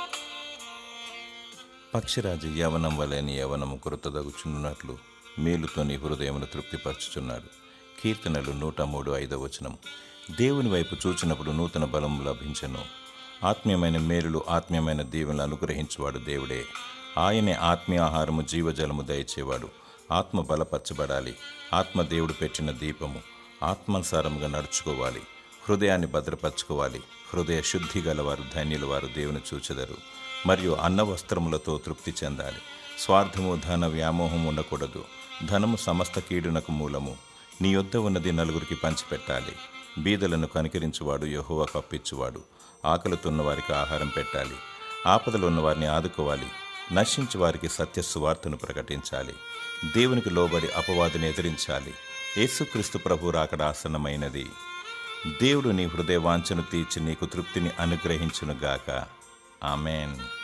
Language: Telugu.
పక్షిరాజు యవనం వలెని యవనము కొరతదగుచున్నట్లు మేలుతో నీ హృదయమును తృప్తిపరచుచున్నాడు కీర్తనలు నూట మూడు ఐదవ వచనం దేవుని వైపు చూచినప్పుడు నూతన బలము లభించను ఆత్మీయమైన మేలులు ఆత్మీయమైన దీవెనలు అనుగ్రహించువాడు దేవుడే ఆయనే ఆత్మీయ ఆహారము జీవజలము దయచేవాడు ఆత్మ బలపరచబడాలి ఆత్మ దేవుడు పెట్టిన దీపము ఆత్మానుసారముగా నడుచుకోవాలి హృదయాన్ని భద్రపరచుకోవాలి హృదయ శుద్ధి గలవారు ధన్యులు వారు దేవుని చూచెదరు మరియు అన్న వస్త్రములతో తృప్తి చెందాలి స్వార్థము ధన వ్యామోహం ఉండకూడదు ధనము సమస్త కీడునకు మూలము నీ యొద్ద ఉన్నది నలుగురికి పంచిపెట్టాలి బీదలను కనికరించువాడు యహోవ కప్పించువాడు ఆకలితున్న వారికి ఆహారం పెట్టాలి ఆపదలు ఉన్న వారిని ఆదుకోవాలి నశించి వారికి సత్య సువార్తను ప్రకటించాలి దేవునికి లోబడి అపవాదిని ఎదిరించాలి యేసుక్రీస్తు ప్రభు రాకడ ఆసన్నమైనది దేవుడు నీ హృదయ వాంఛను తీర్చి నీకు తృప్తిని అనుగ్రహించునుగాక ఆమెన్